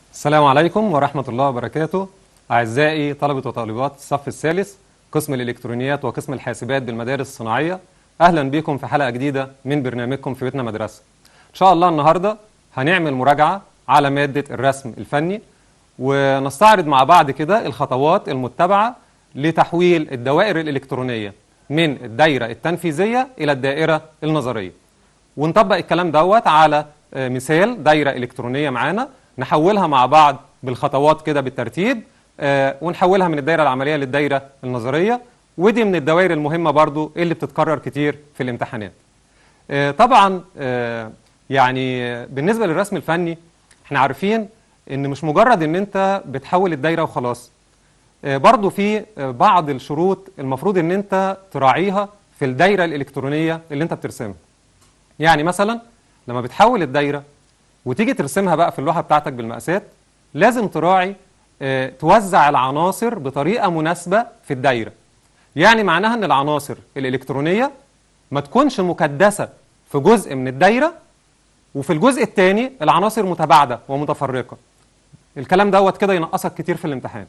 السلام عليكم ورحمة الله وبركاته أعزائي طلبة وطالبات الصف الثالث قسم الإلكترونيات وقسم الحاسبات بالمدارس الصناعية أهلا بكم في حلقة جديدة من برنامجكم في بيتنا مدرسة إن شاء الله النهاردة هنعمل مراجعة على مادة الرسم الفني ونستعرض مع بعض كده الخطوات المتبعة لتحويل الدوائر الإلكترونية من الدائرة التنفيذية إلى الدائرة النظرية ونطبق الكلام دوت على آه، مثال دايرة إلكترونية معانا نحولها مع بعض بالخطوات كده بالترتيب آه، ونحولها من الدايرة العملية للدايرة النظرية ودي من الدوائر المهمة برضو اللي بتتكرر كتير في الامتحانات آه، طبعا آه، يعني آه، بالنسبة للرسم الفني احنا عارفين ان مش مجرد ان انت بتحول الدايرة وخلاص آه، برضو في آه، بعض الشروط المفروض ان انت تراعيها في الدايرة الإلكترونية اللي انت بترسمها يعني مثلا لما بتحول الدايرة وتيجي ترسمها بقى في اللوحة بتاعتك بالمقاسات لازم تراعي آه، توزع العناصر بطريقة مناسبة في الدايرة يعني معناها ان العناصر الإلكترونية ما تكونش مكدسة في جزء من الدايرة وفي الجزء الثاني العناصر متباعدة ومتفرقة الكلام دوت كده ينقصك كتير في الامتحان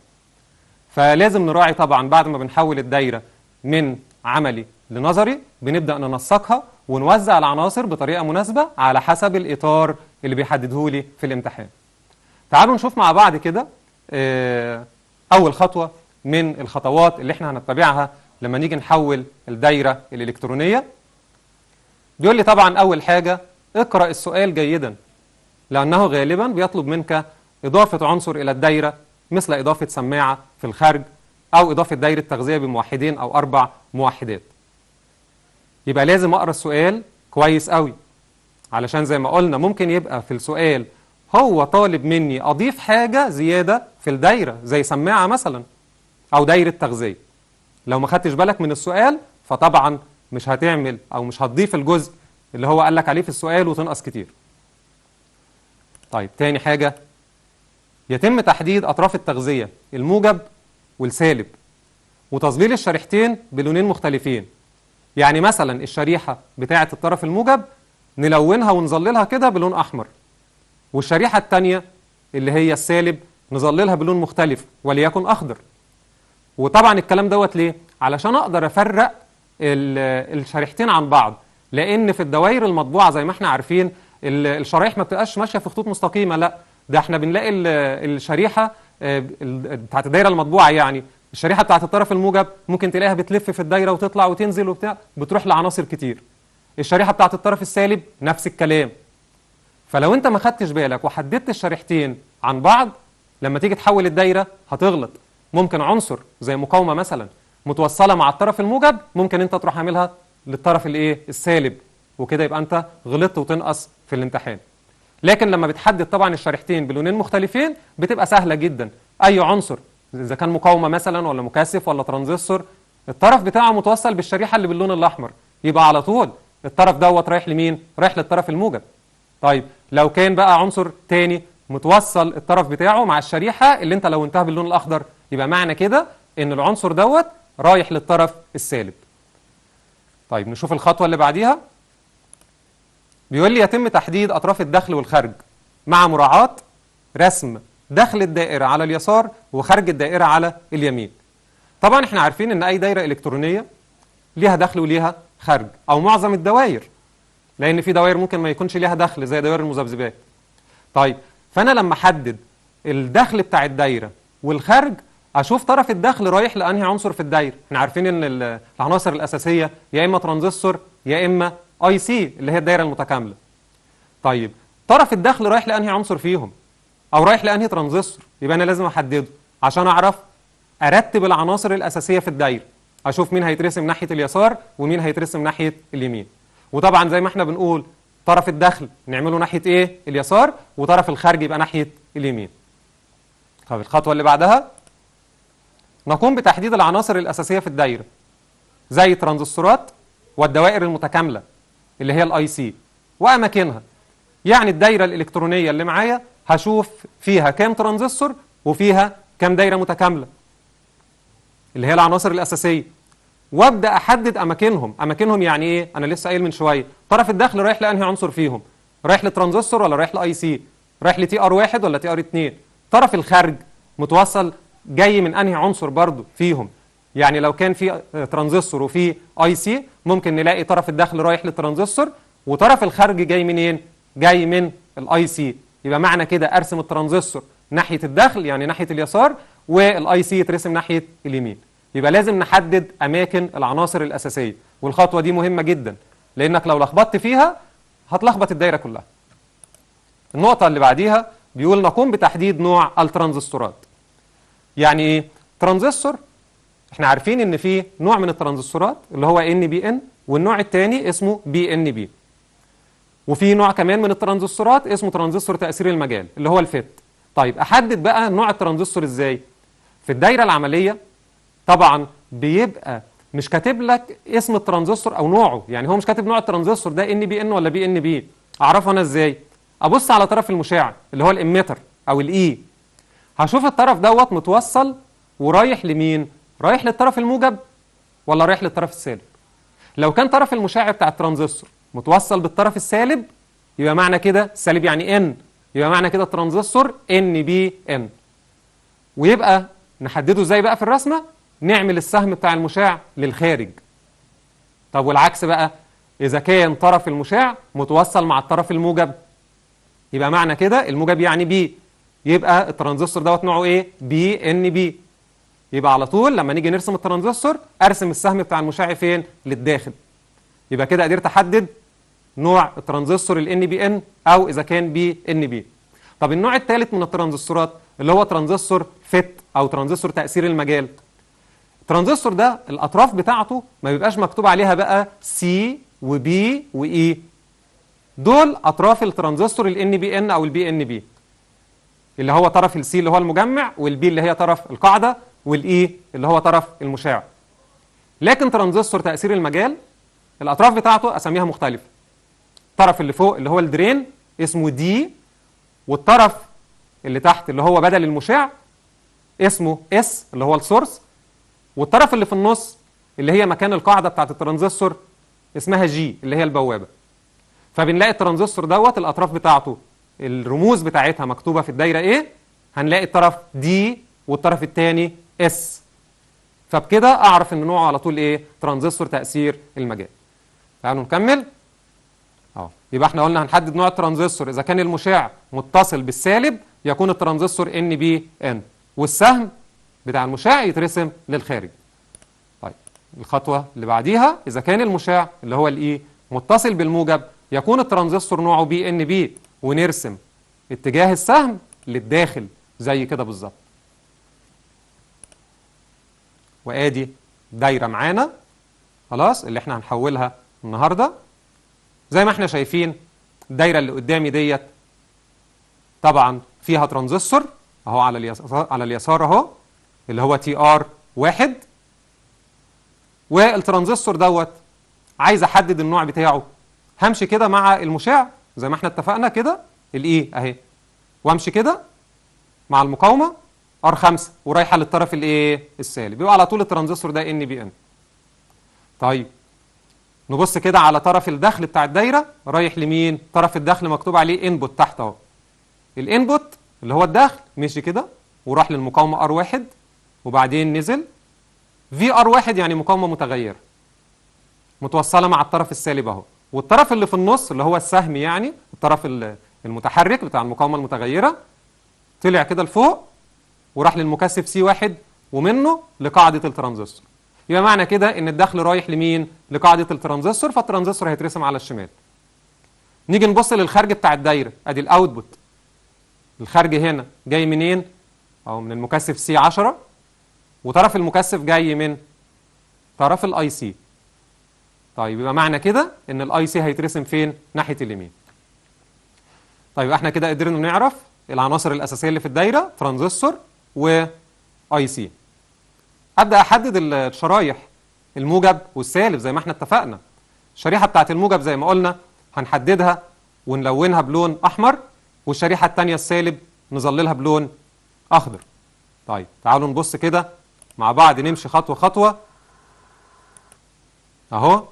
فلازم نراعي طبعا بعد ما بنحول الدايرة من عملي لنظري بنبدأ ننسقها ونوزع العناصر بطريقة مناسبة على حسب الإطار اللي بيحدده لي في الامتحان تعالوا نشوف مع بعض كده آه، أول خطوة من الخطوات اللي احنا هنتبعها لما نيجي نحول الدايرة الإلكترونية بيقول لي طبعا أول حاجة اقرأ السؤال جيدا لأنه غالبا بيطلب منك إضافة عنصر إلى الدايرة مثل إضافة سماعة في الخارج أو إضافة دايرة تغذية بموحدين أو أربع موحدات يبقى لازم أقرأ السؤال كويس قوي علشان زي ما قلنا ممكن يبقى في السؤال هو طالب مني أضيف حاجة زيادة في الدايرة زي سماعة مثلا أو دايرة تغذية لو ما خدتش بالك من السؤال فطبعا مش هتعمل أو مش هتضيف الجزء اللي هو قال لك عليه في السؤال وتنقص كتير طيب تاني حاجة يتم تحديد أطراف التغذية الموجب والسالب وتظليل الشريحتين بلونين مختلفين يعني مثلا الشريحة بتاعة الطرف الموجب نلونها ونظللها كده بلون أحمر والشريحة التانية اللي هي السالب نظللها بلون مختلف وليكن أخضر وطبعا الكلام دوت ليه؟ علشان أقدر أفرق ال- الشريحتين عن بعض لأن في الدوائر المطبوعة زي ما احنا عارفين ال- الشرايح ما بتبقاش ماشية في خطوط مستقيمة لا ده احنا بنلاقي ال- الشريحة آه، ال- بتاعت الدايرة المطبوعة يعني الشريحة بتاعت الطرف الموجب ممكن تلاقيها بتلف في الدايرة وتطلع وتنزل وبتاع بتروح لعناصر كتير الشريحة بتاعت الطرف السالب نفس الكلام فلو انت ما خدتش بالك وحددت الشريحتين عن بعض لما تيجي تحول الدايره هتغلط ممكن عنصر زي مقاومه مثلا متوصله مع الطرف الموجب ممكن انت تروح عاملها للطرف الايه السالب وكده يبقى انت غلطت وتنقص في الامتحان لكن لما بتحدد طبعا الشريحتين بلونين مختلفين بتبقى سهله جدا اي عنصر اذا كان مقاومه مثلا ولا مكثف ولا ترانزستور الطرف بتاعه متوصل بالشريحه اللي باللون الاحمر يبقى على طول الطرف دوت رايح لمين رايح للطرف الموجب طيب لو كان بقى عنصر تاني متوصل الطرف بتاعه مع الشريحة اللي انت لونتها باللون الأخضر يبقى معنى كده ان العنصر دوت رايح للطرف السالب طيب نشوف الخطوة اللي بعديها بيقول لي يتم تحديد أطراف الدخل والخرج مع مراعاة رسم دخل الدائرة على اليسار وخرج الدائرة على اليمين طبعا احنا عارفين ان اي دايرة إلكترونية ليها دخل وليها خرج او معظم الدوائر لان في دوائر ممكن ما يكونش ليها دخل زي دوائر المذبذبات طيب فانا لما احدد الدخل بتاع الدايره والخرج اشوف طرف الدخل رايح لانهي عنصر في الدايره احنا عارفين ان ال- العناصر الاساسيه يا اما ترانزستور يا اما اي سي اللي هي الدايره المتكامله طيب طرف الدخل رايح لانهي عنصر فيهم او رايح لانهي ترانزستور يبقى انا لازم احدده عشان اعرف ارتب العناصر الاساسيه في الدايره اشوف مين هيترسم ناحيه اليسار ومين هيترسم ناحيه اليمين وطبعا زي ما احنا بنقول طرف الدخل نعمله ناحيه ايه اليسار وطرف الخارج يبقى ناحيه اليمين طب الخطوه اللي بعدها نقوم بتحديد العناصر الاساسيه في الدايره زي الترانزستورات والدوائر المتكامله اللي هي الاي سي واماكنها يعني الدايره الالكترونيه اللي معايا هشوف فيها كام ترانزستور وفيها كام دايره متكامله اللي هي العناصر الاساسيه وابدا احدد اماكنهم اماكنهم يعني ايه انا لسه قايل من شويه طرف الدخل رايح لانهي عنصر فيهم رايح للترانزستور ولا رايح لاي سي رايح لتي ار واحد ولا تي ار اتنين طرف الخارج متوصل جاي من انهي عنصر برضو فيهم يعني لو كان في آه، ترانزستور وفي اي سي ممكن نلاقي طرف الداخل رايح للترانزستور وطرف الخارج جاي منين جاي من الاي سي يبقى معنى كده ارسم الترانزستور ناحيه الداخل يعني ناحيه اليسار والاي سي يترسم ناحيه اليمين يبقى لازم نحدد اماكن العناصر الاساسيه والخطوه دي مهمه جدا لانك لو لخبطت فيها هتلخبط الدايره كلها النقطه اللي بعديها بيقول نقوم بتحديد نوع الترانزستورات يعني ايه ترانزستور احنا عارفين ان في نوع من الترانزستورات اللي هو ان بي ان والنوع الثاني اسمه بي ان بي وفي نوع كمان من الترانزستورات اسمه ترانزستور تاثير المجال اللي هو الفيت طيب احدد بقى نوع الترانزستور ازاي في الدايره العمليه طبعا بيبقى مش كاتب لك اسم الترانزستور او نوعه يعني هو مش كاتب نوع الترانزستور ده ان بي ان ولا بي ان بي اعرفه انا ازاي ابص على طرف المشع اللي هو الاميتر او الاي هشوف الطرف دوت متوصل ورايح لمين رايح للطرف الموجب ولا رايح للطرف السالب لو كان طرف المشع بتاع الترانزستور متوصل بالطرف السالب يبقى معنى كده السالب يعني ان يبقى معنى كده الترانزستور ان بي ان ويبقى نحدده ازاي بقى في الرسمه نعمل السهم بتاع المشع للخارج طب والعكس بقى اذا كان طرف المشع متوصل مع الطرف الموجب يبقى معنى كده الموجب يعني بي يبقى الترانزستور دوت نوعه ايه بي ان بي يبقى على طول لما نيجي نرسم الترانزستور ارسم السهم بتاع المشع فين للداخل يبقى كده قدرت احدد نوع الترانزستور ال بي ان او اذا كان بي ان بي طب النوع الثالث من الترانزستورات اللي هو ترانزستور فيت او ترانزستور تاثير المجال الترانزستور ده الاطراف بتاعته ما بيبقاش مكتوب عليها بقى سي وبي واي دول اطراف الترانزستور ال بي ان او البي ان بي اللي هو طرف السي اللي هو المجمع والبي اللي هي طرف القاعده والاي اللي هو طرف المشع لكن ترانزستور تاثير المجال الاطراف بتاعته اساميها مختلفه الطرف اللي فوق اللي هو الدرين اسمه دي والطرف اللي تحت اللي هو بدل المشع اسمه اس اللي هو السورس والطرف اللي في النص اللي هي مكان القاعده بتاعت الترانزستور اسمها جي اللي هي البوابه فبنلاقي الترانزستور دوت الاطراف بتاعته الرموز بتاعتها مكتوبه في الدايره ايه هنلاقي الطرف دي والطرف الثاني اس فبكده اعرف ان نوعه على طول ايه ترانزستور تاثير المجال تعالوا نكمل اه يبقى احنا قلنا هنحدد نوع الترانزستور اذا كان المشع متصل بالسالب يكون الترانزستور ان بي ان والسهم بتاع المشع يترسم للخارج طيب الخطوه اللي بعديها اذا كان المشع اللي هو الاي متصل بالموجب يكون الترانزستور نوعه بي ان بي ونرسم اتجاه السهم للداخل زي كده بالظبط وادي دايره معانا خلاص اللي احنا هنحولها النهارده زي ما احنا شايفين الدايره اللي قدامي ديت طبعا فيها ترانزستور اهو على اليسار على اليسار اهو اللي هو تي ار واحد والترانزستور دوت عايز احدد النوع بتاعه همشي كده مع المشع زي ما احنا اتفقنا كده الاي اهي وامشي كده مع المقاومه ار 5 ورايحه للطرف الايه السالب يبقى على طول الترانزستور ده ان بي ان طيب نبص كده على طرف الدخل بتاع الدايره رايح لمين طرف الدخل مكتوب عليه انبوت تحت اهو الانبوت اللي هو الدخل مشي كده وراح للمقاومه ار 1 وبعدين نزل في ار 1 يعني مقاومه متغيره متوصله مع الطرف السالب اهو والطرف اللي في النص اللي هو السهم يعني الطرف المتحرك بتاع المقاومه المتغيره طلع كده لفوق وراح للمكثف سي واحد ومنه لقاعده الترانزستور يبقى معنى كده ان الدخل رايح لمين لقاعده الترانزستور فالترانزستور هيترسم على الشمال نيجي نبص للخارج بتاع الدايره ادي الاوتبوت الخارج هنا جاي منين او من المكثف سي 10 وطرف المكثف جاي من طرف الاي سي طيب يبقى معنى كده ان الاي سي هيترسم فين ناحيه اليمين طيب احنا كده قدرنا نعرف العناصر الاساسيه اللي في الدايره ترانزستور واي سي ابدا احدد الشرايح الموجب والسالب زي ما احنا اتفقنا الشريحه بتاعت الموجب زي ما قلنا هنحددها ونلونها بلون احمر والشريحه الثانيه السالب نظللها بلون اخضر طيب تعالوا نبص كده مع بعض نمشي خطوه خطوه اهو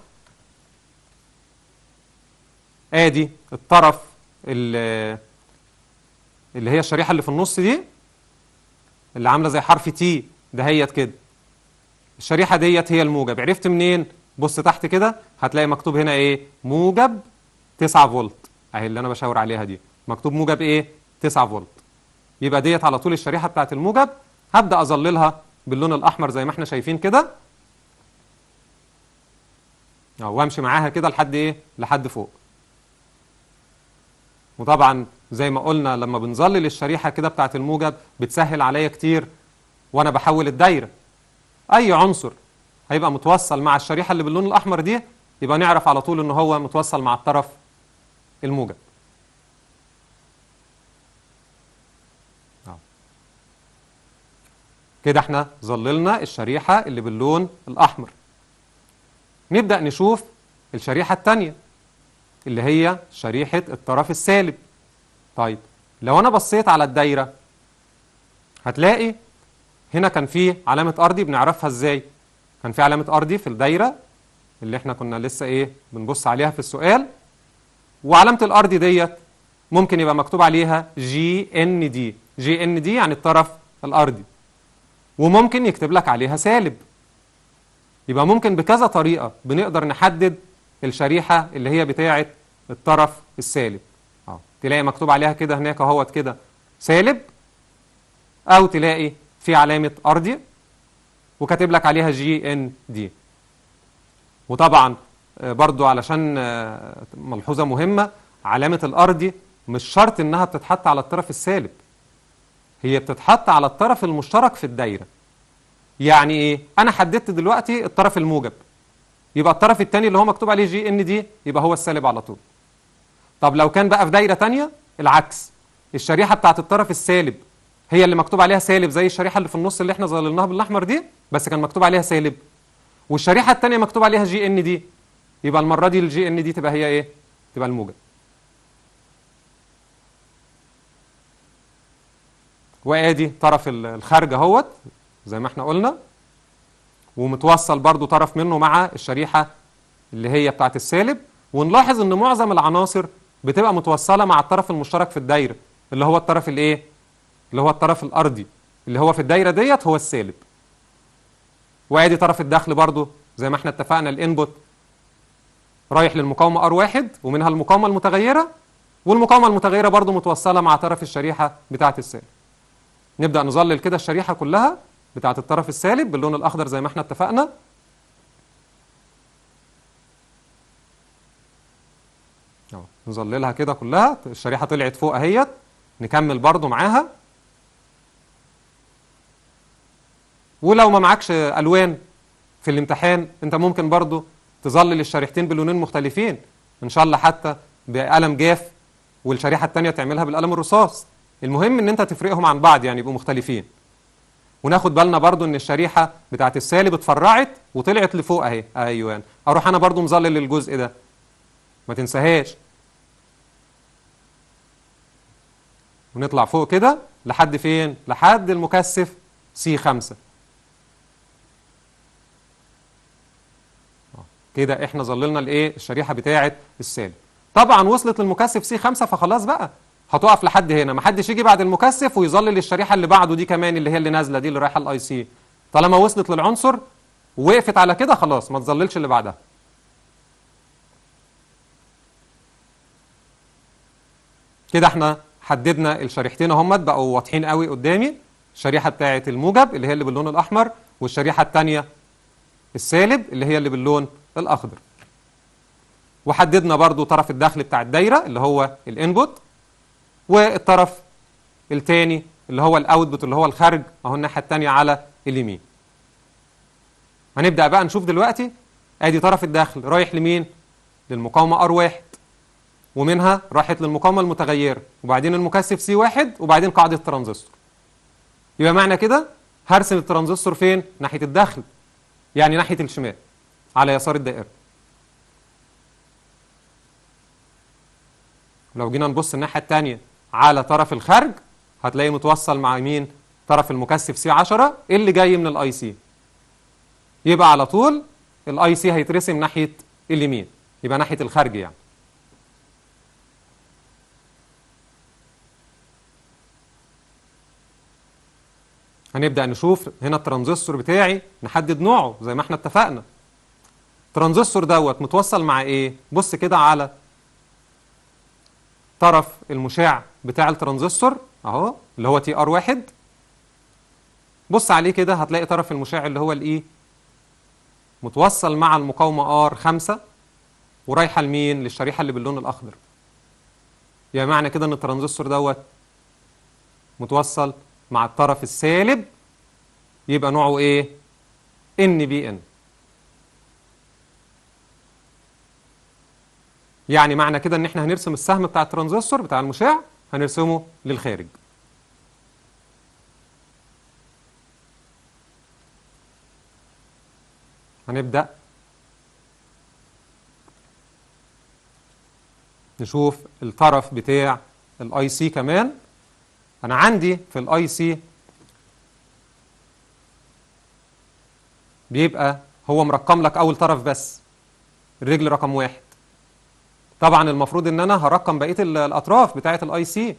ادي الطرف اللي هي الشريحه اللي في النص دي اللي عامله زي حرف تي دهيت كده الشريحه ديت هي الموجب عرفت منين بص تحت كده هتلاقي مكتوب هنا ايه موجب 9 فولت اهي اللي انا بشاور عليها دي مكتوب موجب ايه 9 فولت يبقى ديت على طول الشريحه بتاعت الموجب هبدا اظللها باللون الاحمر زي ما احنا شايفين كده أهو، وامشي معاها كده لحد ايه لحد فوق وطبعا زي ما قلنا لما بنظلل الشريحه كده بتاعت الموجب بتسهل عليا كتير وانا بحول الدايره اي عنصر هيبقى متوصل مع الشريحه اللي باللون الاحمر دي يبقى نعرف على طول ان هو متوصل مع الطرف الموجب أهو. كده احنا ظللنا الشريحه اللي باللون الاحمر نبدا نشوف الشريحه الثانيه اللي هي شريحه الطرف السالب طيب لو انا بصيت على الدايره هتلاقي هنا كان في علامه ارضي بنعرفها ازاي كان في علامه ارضي في الدايره اللي احنا كنا لسه ايه بنبص عليها في السؤال وعلامه الارضي ديت ممكن يبقى مكتوب عليها جي ان دي جي ان دي يعني الطرف الارضي وممكن يكتب لك عليها سالب يبقى ممكن بكذا طريقه بنقدر نحدد الشريحه اللي هي بتاعه الطرف السالب اه تلاقي مكتوب عليها كده هناك اهوت كده سالب او تلاقي في علامه ارضي وكاتب لك عليها جي ان دي وطبعا آه، برضو علشان آه، ملحوظه مهمه علامه الارضي مش شرط انها بتتحط على الطرف السالب هي بتتحط على الطرف المشترك في الدايره يعني ايه انا حددت دلوقتي الطرف الموجب يبقى الطرف الثاني اللي هو مكتوب عليه جي ان دي يبقى هو السالب على طول طب لو كان بقى في دايره تانية العكس الشريحه بتاعت الطرف السالب هي اللي مكتوب عليها سالب زي الشريحه اللي في النص اللي احنا ظللناها بالاحمر دي بس كان مكتوب عليها سالب والشريحه الثانيه مكتوب عليها جي ان دي يبقى المره دي الجي ان دي تبقى هي ايه تبقى الموجب وادي طرف ال- الخارج اهوت زي ما احنا قلنا ومتوصل برضو طرف منه مع الشريحه اللي هي بتاعت السالب ونلاحظ ان معظم العناصر بتبقى متوصله مع الطرف المشترك في الدايره اللي هو الطرف الايه اللي هو الطرف الارضي اللي هو في الدايره ديت هو السالب وادي طرف الدخل برضو زي ما احنا اتفقنا الانبوت رايح للمقاومه ار واحد ومنها المقاومه المتغيره والمقاومه المتغيره برضو متوصله مع طرف الشريحه بتاعه السالب نبدا نظلل كده الشريحه كلها بتاعه الطرف السالب باللون الاخضر زي ما احنا اتفقنا اهو نظللها كده كلها الشريحه طلعت فوق اهيت نكمل برضو معاها ولو ما معكش الوان في الامتحان انت ممكن برضو تظلل الشريحتين بلونين مختلفين ان شاء الله حتى بقلم جاف والشريحه الثانيه تعملها بالقلم الرصاص المهم ان انت تفرقهم عن بعض يعني يبقوا مختلفين وناخد بالنا برضو ان الشريحه بتاعت السالب اتفرعت وطلعت لفوق اهي ايوه اروح انا برضو مظلل الجزء ده ما تنساهاش ونطلع فوق كده لحد فين لحد المكثف سي 5 كده احنا ظللنا الايه الشريحه بتاعه السالب طبعا وصلت للمكثف سي 5 فخلاص بقى هتقف لحد هنا ما حدش يجي بعد المكثف ويظلل الشريحه اللي بعده دي كمان اللي هي اللي نازله دي اللي رايحه الاي سي طالما وصلت للعنصر ووقفت على كده خلاص ما تظللش اللي بعدها كده احنا حددنا الشريحتين اهمت بقوا واضحين قوي قدامي الشريحه بتاعه الموجب اللي هي اللي باللون الاحمر والشريحه الثانيه السالب اللي هي اللي باللون الاخضر وحددنا برضو طرف الدخل بتاع الدايره اللي هو الانبوت والطرف الثاني اللي هو الاوتبوت اللي هو الخارج اهو الناحيه الثانيه على اليمين هنبدا بقى نشوف دلوقتي ادي طرف الدخل رايح لمين للمقاومه ار واحد ومنها راحت للمقاومه المتغيره وبعدين المكثف سي واحد وبعدين قاعده الترانزستور يبقى معنى كده هرسم الترانزستور فين ناحيه الدخل يعني ناحيه الشمال على يسار الدائره لو جينا نبص الناحيه الثانيه على طرف الخارج هتلاقيه متوصل مع مين طرف المكثف سي 10 اللي جاي من الاي سي يبقى على طول الاي سي هيترسم ناحيه اليمين يبقى ناحيه الخارج يعني هنبدأ نشوف هنا الترانزستور بتاعي نحدد نوعه زي ما احنا اتفقنا الترانزستور دوت متوصل مع ايه بص كده على طرف المشع بتاع الترانزستور اهو اللي هو تي ار واحد بص عليه كده هتلاقي طرف المشع اللي هو الايه متوصل مع المقاومة ار 5 ورايحة لمين للشريحة اللي باللون الأخضر يعني معنى كده ان الترانزستور دوت متوصل مع الطرف السالب يبقى نوعه ايه ان بي ان يعني معنى كده ان احنا هنرسم السهم بتاع الترانزستور بتاع المشع هنرسمه للخارج هنبدأ نشوف الطرف بتاع الاي سي كمان انا عندي في الاي سي بيبقى هو مرقم لك اول طرف بس الرجل رقم واحد طبعا المفروض ان انا هرقم بقيه الاطراف بتاعه الاي سي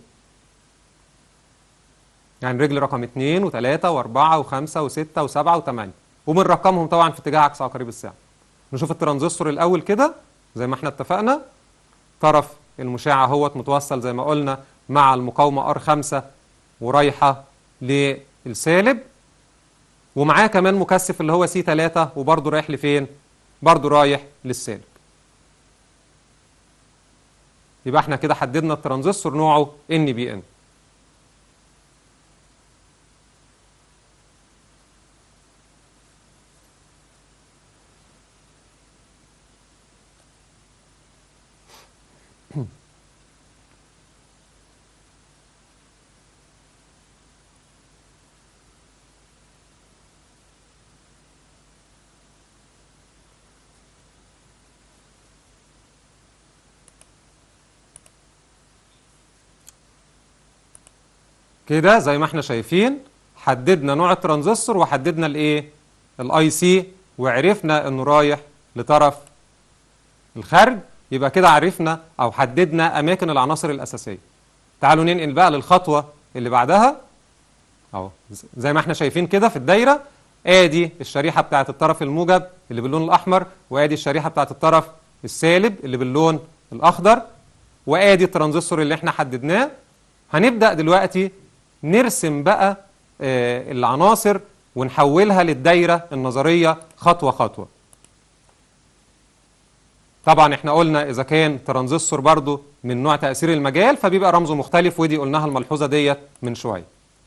يعني رجل رقم اثنين وثلاثة واربعة وخمسة وستة وسبعة وثمانية وبنرقمهم طبعا في اتجاه عكس عقارب الساعة نشوف الترانزستور الاول كده زي ما احنا اتفقنا طرف المشعة اهوت متوصل زي ما قلنا مع المقاومة R5 ورايحة للسالب ومعاه كمان مكثف اللي هو C3 وبرضه رايح لفين؟ برضه رايح للسالب. يبقى احنا كده حددنا الترانزستور نوعه NBN. كده زي ما احنا شايفين حددنا نوع الترانزستور وحددنا الايه الاي سي وعرفنا انه رايح لطرف الخارج يبقى كده عرفنا او حددنا اماكن العناصر الاساسيه تعالوا ننقل بقى للخطوه اللي بعدها اهو زي ما احنا شايفين كده في الدايره ادي الشريحه بتاعه الطرف الموجب اللي باللون الاحمر وادي الشريحه بتاعه الطرف السالب اللي باللون الاخضر وادي الترانزستور اللي احنا حددناه هنبدا دلوقتي نرسم بقى آه العناصر ونحولها للدايره النظريه خطوه خطوه طبعا احنا قلنا اذا كان ترانزستور برضو من نوع تاثير المجال فبيبقى رمزه مختلف ودي قلناها الملحوظه ديت من شويه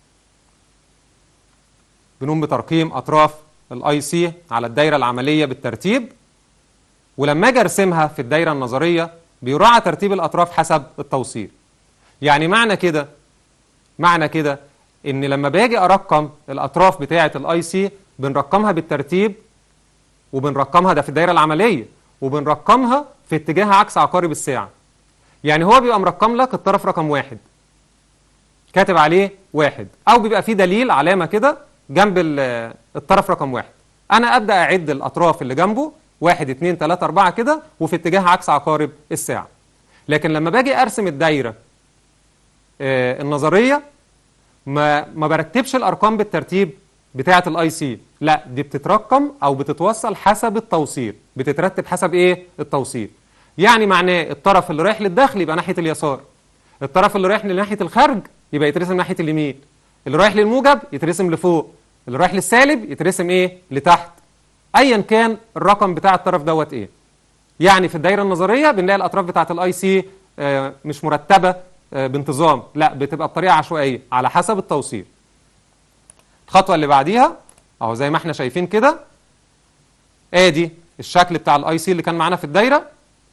بنقوم بترقيم اطراف الاي سي على الدايره العمليه بالترتيب ولما اجي ارسمها في الدايره النظريه بيراعى ترتيب الاطراف حسب التوصيل يعني معنى كده معنى كده ان لما باجي ارقم الاطراف بتاعه الاي سي بنرقمها بالترتيب وبنرقمها ده في الدايره العمليه وبنرقمها في اتجاه عكس عقارب الساعه يعني هو بيبقى مرقم لك الطرف رقم واحد كاتب عليه واحد او بيبقى فيه دليل علامه كده جنب الطرف رقم واحد انا ابدا اعد الاطراف اللي جنبه واحد اتنين تلاته اربعه كده وفي اتجاه عكس عقارب الساعه لكن لما باجي ارسم الدايره آه النظريه ما ما برتبش الارقام بالترتيب بتاعه الاي سي لا دي بتترقم او بتتوصل حسب التوصيل بتترتب حسب ايه التوصيل يعني معناه الطرف اللي رايح للداخل يبقى ناحيه اليسار الطرف اللي رايح لناحيه الخارج يبقى يترسم ناحيه اليمين اللي رايح للموجب يترسم لفوق اللي رايح للسالب يترسم ايه لتحت ايا كان الرقم بتاع الطرف دوت ايه يعني في الدايره النظريه بنلاقي الاطراف بتاعه الاي سي آه مش مرتبه آه بانتظام لا بتبقى بطريقه عشوائيه على حسب التوصيل الخطوه اللي بعديها اهو زي ما احنا شايفين كده ادي الشكل بتاع الاي سي اللي كان معانا في الدايره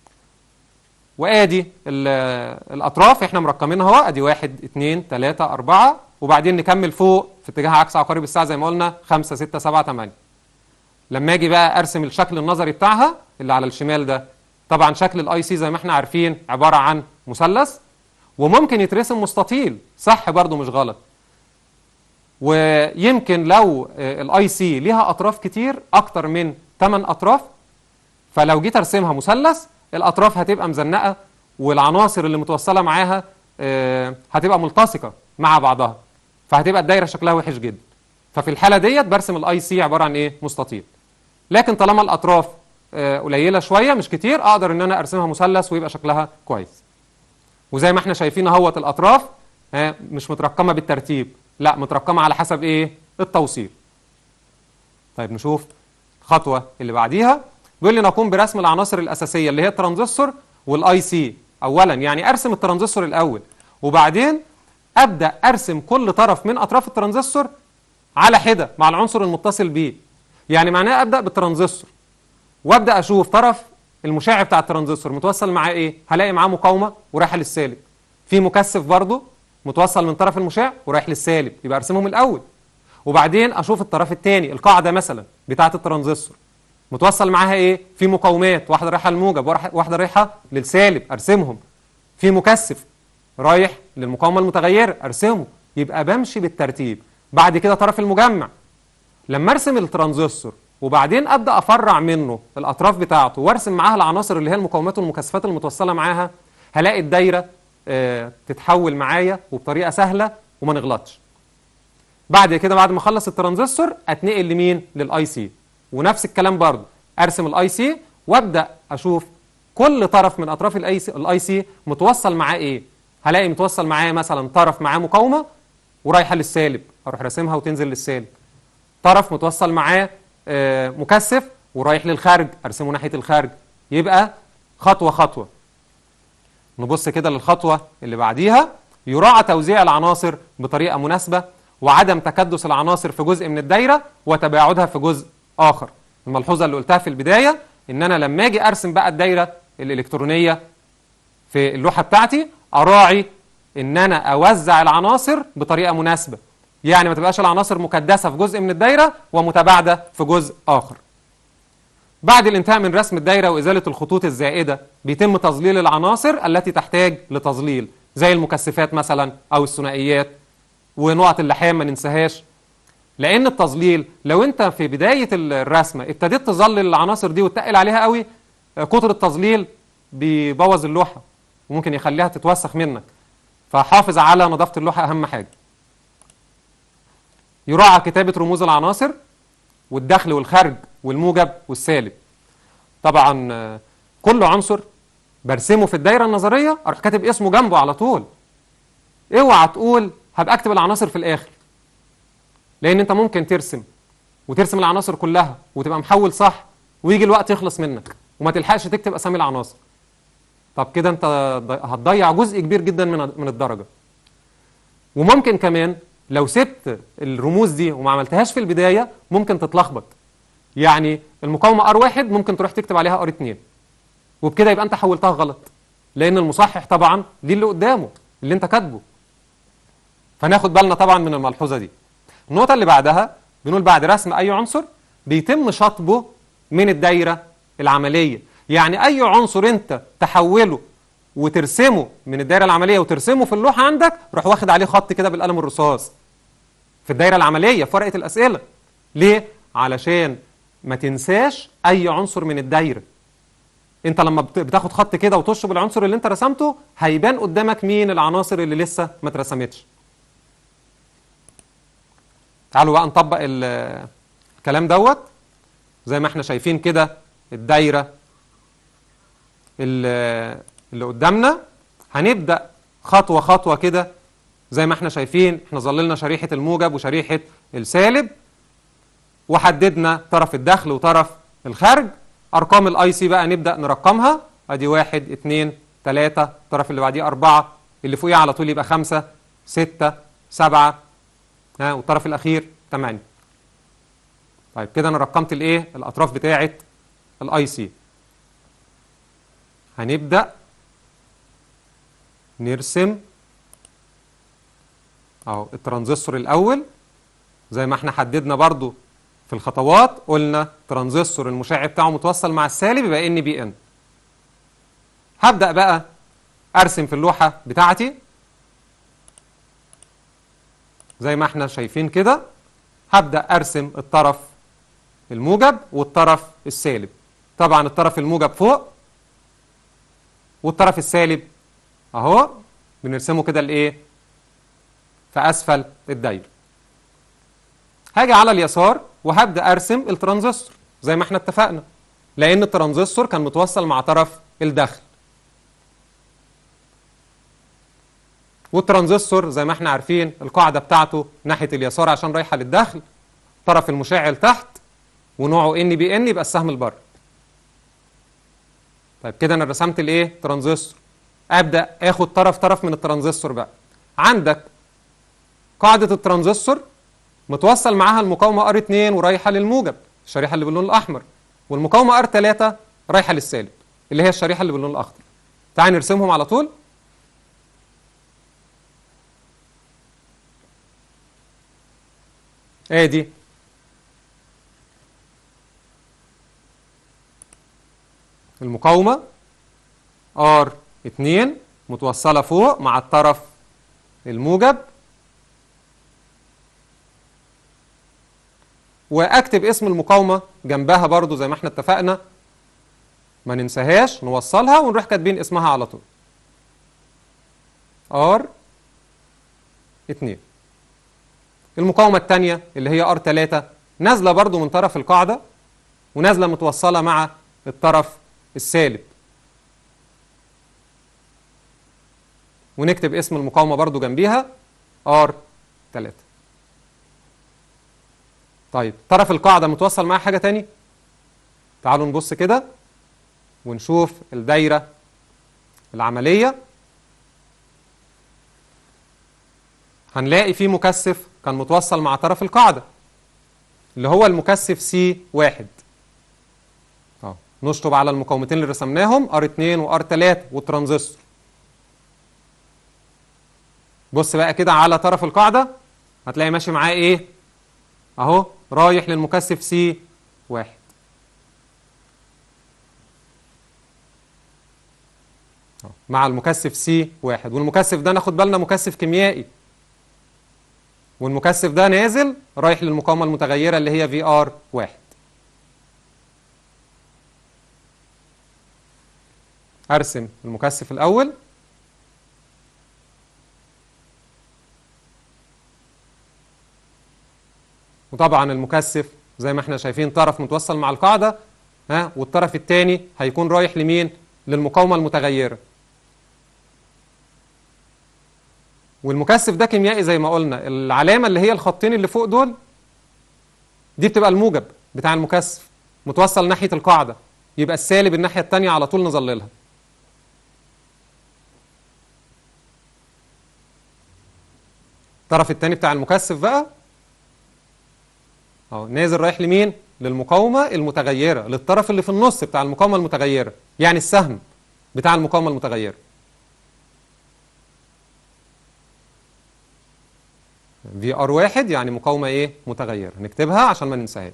وادي الاطراف احنا مرقمينها اهو ادي واحد اتنين تلاته اربعه وبعدين نكمل فوق في اتجاه عكس عقارب الساعه زي ما قلنا خمسه سته سبعه تمانيه لما اجي بقى ارسم الشكل النظري بتاعها اللي على الشمال ده طبعا شكل الاي سي زي ما احنا عارفين عباره عن مثلث وممكن يترسم مستطيل صح برضو مش غلط ويمكن لو الاي سي ليها اطراف كتير اكتر من 8 اطراف فلو جيت ارسمها مثلث الاطراف هتبقى مزنقه والعناصر اللي متوصله معاها هتبقى ملتصقه مع بعضها فهتبقى الدايره شكلها وحش جدا ففي الحاله ديت برسم الاي سي عباره عن ايه مستطيل لكن طالما الاطراف آه، قليله شويه مش كتير اقدر ان انا ارسمها مثلث ويبقى شكلها كويس وزي ما احنا شايفين اهوت الاطراف آه، مش مترقمه بالترتيب لا مترقمه على حسب ايه التوصيل طيب نشوف الخطوه اللي بعديها بيقول لي نقوم برسم العناصر الاساسيه اللي هي الترانزستور والاي سي اولا يعني ارسم الترانزستور الاول وبعدين ابدا ارسم كل طرف من اطراف الترانزستور على حده مع العنصر المتصل بيه يعني معناه ابدا بالترانزستور وابدا اشوف طرف المشع بتاع الترانزستور متوصل معاه ايه هلاقي معاه مقاومه ورايحه للسالب في مكثف برضه متوصل من طرف المشع ورايح للسالب يبقى ارسمهم الاول وبعدين اشوف الطرف الثاني القاعده مثلا بتاعه الترانزستور متوصل معاها ايه في مقاومات واحده رايحه للموجب وراح- واحده رايحه للسالب ارسمهم في مكثف رايح للمقاومه المتغيره ارسمه يبقى بمشي بالترتيب بعد كده طرف المجمع لما ارسم الترانزستور وبعدين ابدا افرع منه الاطراف بتاعته وارسم معاها العناصر اللي هي المقاومات والمكثفات المتوصله معاها هلاقي الدايره آه، تتحول معايا وبطريقه سهله وما نغلطش بعد كده بعد ما اخلص الترانزستور اتنقل لمين للاي سي ونفس الكلام برضه ارسم الاي سي وابدا اشوف كل طرف من اطراف الاي سي الاي سي متوصل معاه ايه هلاقي متوصل معاه مثلا طرف معاه مقاومه ورايحه للسالب اروح راسمها وتنزل للسالب طرف متوصل معاه آه، مكثف ورايح للخارج ارسمه ناحيه الخارج يبقى خطوه خطوه نبص كده للخطوه اللي بعديها يراعى توزيع العناصر بطريقه مناسبه وعدم تكدس العناصر في جزء من الدايره وتباعدها في جزء اخر الملحوظه اللي قلتها في البدايه ان انا لما اجي ارسم بقى الدايره الالكترونيه في اللوحه بتاعتي اراعي ان انا اوزع العناصر بطريقه مناسبه يعني ما تبقاش العناصر مكدسه في جزء من الدايره ومتباعده في جزء اخر بعد الانتهاء من رسم الدايره وازاله الخطوط الزائده بيتم تظليل العناصر التي تحتاج لتظليل زي المكثفات مثلا او الثنائيات ونقط اللحام ما ننساهاش لان التظليل لو انت في بدايه الرسمه ابتديت تظلل العناصر دي وتقل عليها قوي آه، كتر التظليل بيبوظ اللوحه وممكن يخليها تتوسخ منك فحافظ على نظافه اللوحه اهم حاجه يراعى كتابه رموز العناصر والدخل والخارج والموجب والسالب طبعا آه، كل عنصر برسمه في الدايره النظريه اروح كاتب اسمه جنبه على طول اوعى تقول هبقى اكتب العناصر في الاخر لان انت ممكن ترسم وترسم العناصر كلها وتبقى محول صح ويجي الوقت يخلص منك وما تلحقش تكتب اسامي العناصر طب كده انت ض- هتضيع جزء كبير جدا من من الدرجه وممكن كمان لو سبت الرموز دي وما عملتهاش في البدايه ممكن تتلخبط يعني المقاومه ار واحد ممكن تروح تكتب عليها ار اتنين وبكده يبقى انت حولتها غلط لان المصحح طبعا دي اللي قدامه اللي انت كاتبه فناخد بالنا طبعا من الملحوظه دي النقطه اللي بعدها بنقول بعد رسم اي عنصر بيتم شطبه من الدايره العمليه يعني اي عنصر انت تحوله وترسمه من الدايره العمليه وترسمه في اللوحه عندك روح واخد عليه خط كده بالقلم الرصاص في الدايره العمليه في ورقه الاسئله ليه علشان ما تنساش اي عنصر من الدايره انت لما بت- بتاخد خط كده وتشرب العنصر اللي انت رسمته هيبان قدامك مين العناصر اللي لسه ما اترسمتش تعالوا بقى نطبق ال- الكلام دوت زي ما احنا شايفين كده الدايره ال- اللي قدامنا هنبدا خطوه خطوه كده زي ما احنا شايفين احنا ظللنا شريحه الموجب وشريحه السالب وحددنا طرف الدخل وطرف الخارج ارقام الاي سي بقى نبدا نرقمها ادي واحد اتنين تلاته الطرف اللي بعديه اربعه اللي فوقيه على طول يبقى خمسه سته سبعه ها والطرف الاخير تمانيه طيب كده انا رقمت الايه الاطراف بتاعه الاي سي هنبدا نرسم اهو الترانزستور الاول زي ما احنا حددنا برضو في الخطوات قلنا ترانزستور المشع بتاعه متوصل مع السالب يبقى ان بي ان هبدا بقى ارسم في اللوحه بتاعتي زي ما احنا شايفين كده هبدا ارسم الطرف الموجب والطرف السالب طبعا الطرف الموجب فوق والطرف السالب اهو بنرسمه كده الايه في اسفل الدايره هاجي على اليسار وهبدا ارسم الترانزستور زي ما احنا اتفقنا لان الترانزستور كان متوصل مع طرف الدخل والترانزستور زي ما احنا عارفين القاعده بتاعته ناحيه اليسار عشان رايحه للدخل طرف المشعل تحت ونوعه ان بي ان يبقى السهم لبره طيب كده انا رسمت الايه ترانزستور ابدا اخد طرف طرف من الترانزستور بقى عندك قاعده الترانزستور متوصل معاها المقاومه R2 ورايحه للموجب الشريحه اللي باللون الاحمر والمقاومه R3 رايحه للسالب اللي هي الشريحه اللي باللون الاخضر تعال نرسمهم على طول ادي المقاومة R2 متوصلة فوق مع الطرف الموجب واكتب اسم المقاومة جنبها برضو زي ما احنا اتفقنا ما ننساهاش نوصلها ونروح كاتبين اسمها على طول R2 المقاومة الثانية اللي هي R3 نازلة برضو من طرف القاعدة ونازلة متوصلة مع الطرف السالب ونكتب اسم المقاومة برضو جنبيها R3 طيب طرف القاعدة متوصل معاه حاجة تاني تعالوا نبص كده ونشوف الدايرة العملية هنلاقي فيه مكثف كان متوصل مع طرف القاعدة اللي هو المكثف سي واحد اه نشطب على المقاومتين اللي رسمناهم R2 وR3 والترانزستور بص بقى كده على طرف القاعدة هتلاقي ماشي معاه ايه اهو رايح للمكثف سي واحد مع المكثف سي واحد والمكثف ده ناخد بالنا مكثف كيميائي والمكثف ده نازل رايح للمقاومة المتغيرة اللي هي في ار واحد ارسم المكثف الاول وطبعا المكثف زي ما احنا شايفين طرف متوصل مع القاعدة ها والطرف الثاني هيكون رايح لمين للمقاومة المتغيرة والمكثف ده كيميائي زي ما قلنا العلامة اللي هي الخطين اللي فوق دول دي بتبقى الموجب بتاع المكثف متوصل ناحية القاعدة يبقى السالب الناحية التانية على طول نظللها الطرف التاني بتاع المكثف بقى اهو نازل رايح لمين للمقاومة المتغيرة للطرف اللي في النص بتاع المقاومة المتغيرة يعني السهم بتاع المقاومة المتغيرة في ار واحد يعني مقاومة ايه متغيرة نكتبها عشان ما ننساهاش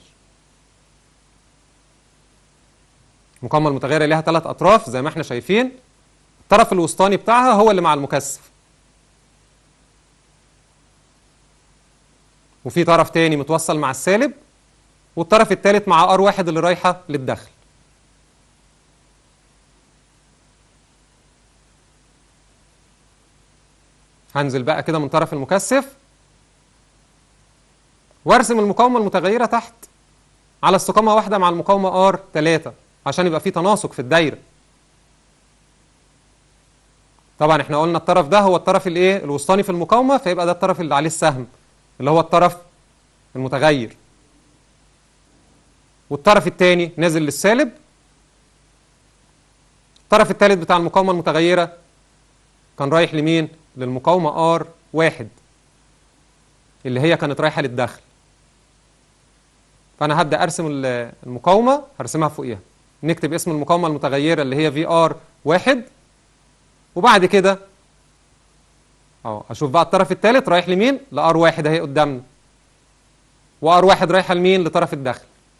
المقاومة المتغيرة ليها ثلاث أطراف زي ما احنا شايفين الطرف الوسطاني بتاعها هو اللي مع المكثف وفي طرف تاني متوصل مع السالب والطرف الثالث مع ار واحد اللي رايحة للدخل هنزل بقى كده من طرف المكثف وارسم المقاومة المتغيرة تحت على استقامة واحدة مع المقاومة R 3 عشان يبقى في تناسق في الدايرة طبعا احنا قلنا الطرف ده هو الطرف الايه الوسطاني في المقاومة فيبقى ده الطرف اللي عليه السهم اللي هو الطرف المتغير والطرف الثاني نازل للسالب الطرف الثالث بتاع المقاومة المتغيرة كان رايح لمين للمقاومة R واحد اللي هي كانت رايحة للداخل فأنا هبدأ أرسم المقاومة هرسمها فوقيها نكتب اسم المقاومة المتغيرة اللي هي في ار واحد وبعد كده اهو اشوف بقى الطرف الثالث رايح لمين لار واحد اهي قدامنا وار واحد رايحه لمين لطرف الداخل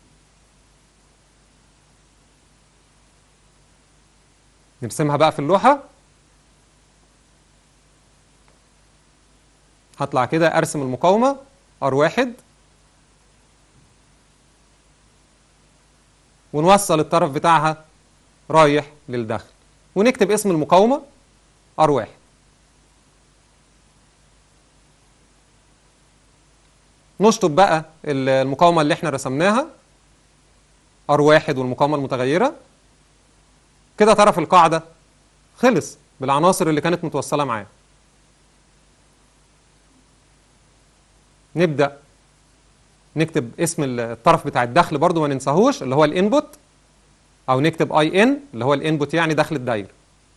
نرسمها بقى في اللوحه هطلع كده ارسم المقاومه ار واحد ونوصل الطرف بتاعها رايح للداخل ونكتب اسم المقاومه ار واحد نشطب بقى ال- المقاومة اللي احنا رسمناها R1 والمقاومة المتغيرة كده طرف القاعدة خلص بالعناصر اللي كانت متوصلة معاه نبدأ نكتب اسم الطرف بتاع الدخل برضو ما ننساهوش اللي هو الانبوت او نكتب اي ان اللي هو الانبوت يعني دخل الدايره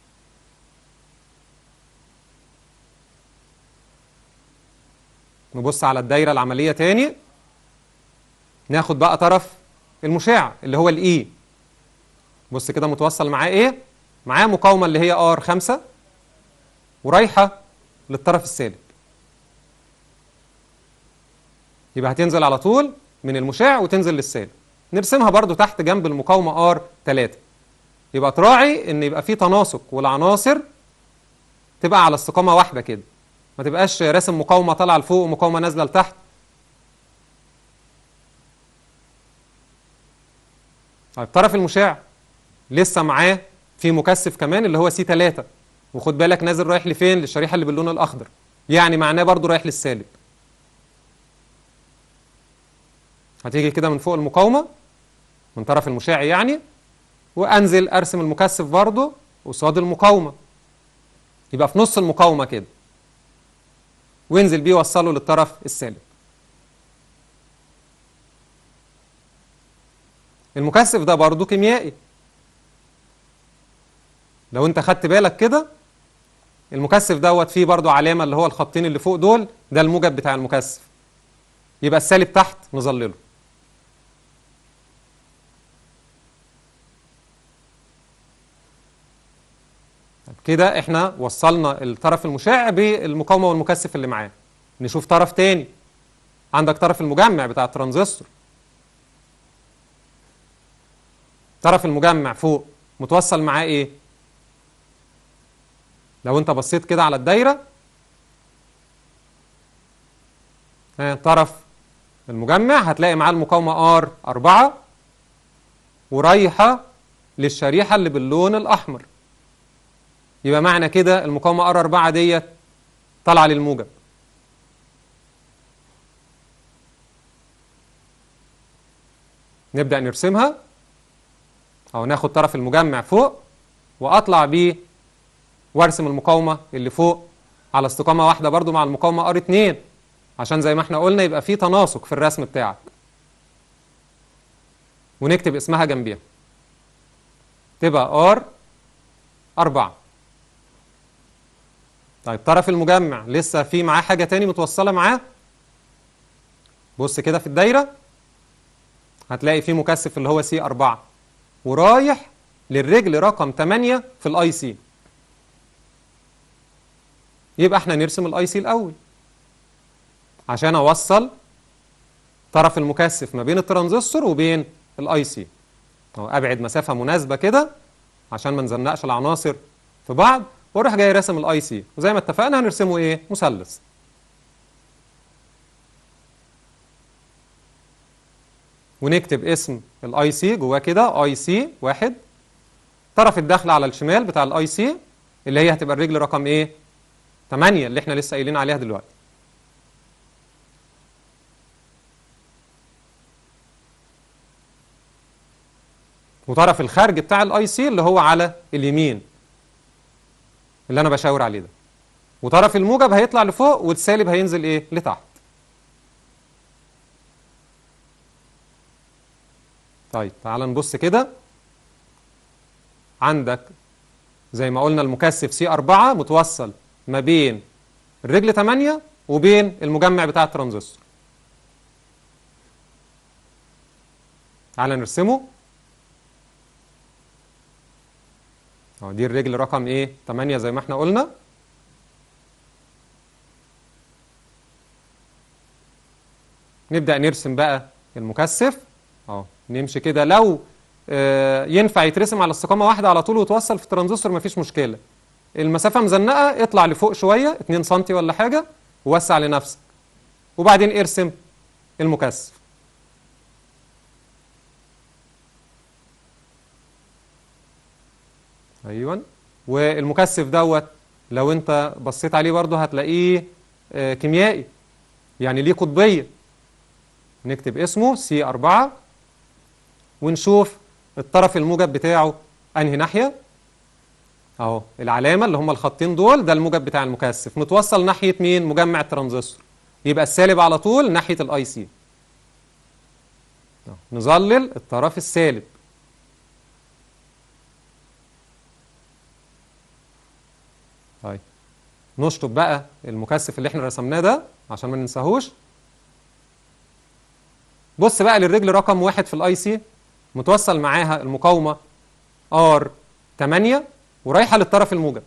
نبص على الدايره العمليه تاني ناخد بقى طرف المشع اللي هو الاي بص كده متوصل معاه ايه معاه مقاومه اللي هي ار 5 ورايحه للطرف السالب يبقى هتنزل على طول من المشع وتنزل للسالب نرسمها برضو تحت جنب المقاومة R 3 يبقى تراعي ان يبقى في تناسق والعناصر تبقى على استقامة واحدة كده ما تبقاش راسم مقاومة طالعة لفوق ومقاومة نازلة لتحت طيب طرف المشع لسه معاه في مكثف كمان اللي هو سي 3 وخد بالك نازل رايح لفين للشريحة اللي باللون الأخضر يعني معناه برضو رايح للسالب هتيجي كده من فوق المقاومة من طرف المشع يعني وانزل ارسم المكثف برضه قصاد المقاومة يبقى في نص المقاومة كده وانزل بيه وصله للطرف السالب المكثف ده برضه كيميائي لو انت خدت بالك كده المكثف دوت فيه برضه علامة اللي هو الخطين اللي فوق دول ده الموجب بتاع المكثف يبقى السالب تحت نظلله كده احنا وصلنا الطرف المشع بالمقاومة والمكثف اللي معاه نشوف طرف تاني عندك طرف المجمع بتاع الترانزستور طرف المجمع فوق متوصل معاه ايه لو انت بصيت كده على الدايرة ها، طرف المجمع هتلاقي معاه المقاومة R 4 ورايحة للشريحة اللي باللون الأحمر يبقى معنى كده المقاومة R 4 ديت طالعة للموجب نبدأ نرسمها أو ناخد طرف المجمع فوق وأطلع بيه وارسم المقاومة اللي فوق على استقامة واحدة برضو مع المقاومة R 2 عشان زي ما احنا قلنا يبقى في تناسق في الرسم بتاعك ونكتب اسمها جنبيها تبقى R 4 طيب طرف المجمع لسه في معاه حاجة تاني متوصلة معاه بص كده في الدايرة هتلاقي في مكثف اللي هو سي 4 ورايح للرجل رقم 8 في الاي سي يبقى احنا نرسم الاي سي الاول عشان اوصل طرف المكثف ما بين الترانزستور وبين الاي سي ابعد مسافه مناسبه كده عشان ما نزنقش العناصر في بعض واروح جاي راسم الاي سي وزي ما اتفقنا هنرسمه ايه مثلث ونكتب اسم الاي سي جواه كده اي سي واحد طرف الدخل على الشمال بتاع الاي سي اللي هي هتبقى الرجل رقم ايه 8 اللي احنا لسه قايلين عليها دلوقتي وطرف الخارج بتاع الاي سي اللي هو على اليمين اللي انا بشاور عليه ده وطرف الموجب هيطلع لفوق والسالب هينزل ايه لتحت طيب تعال نبص كده عندك زي ما قلنا المكثف سي 4 متوصل ما بين الرجل 8 وبين المجمع بتاع الترانزستور تعال نرسمه اهو دي الرجل رقم ايه 8 زي ما احنا قلنا نبدأ نرسم بقى المكثف اهو نمشي كده لو آه ينفع يترسم على استقامة واحدة على طول وتوصل في الترانزستور مفيش مشكلة المسافة مزنقة اطلع لفوق شوية 2 سم ولا حاجة ووسع لنفسك وبعدين ارسم المكثف ايوه والمكثف دوت لو انت بصيت عليه برضه هتلاقيه آه كيميائي يعني ليه قطبيه نكتب اسمه سي 4 ونشوف الطرف الموجب بتاعه انهي ناحية اهو العلامة اللي هم الخطين دول ده الموجب بتاع المكثف متوصل ناحية مين مجمع الترانزستور يبقى السالب على طول ناحية الاي سي نظلل الطرف السالب طيب نشطب بقى المكثف اللي احنا رسمناه ده عشان ما ننساهوش بص بقى للرجل رقم واحد في الاي سي متوصل معاها المقاومة ار 8 ورايحة للطرف الموجب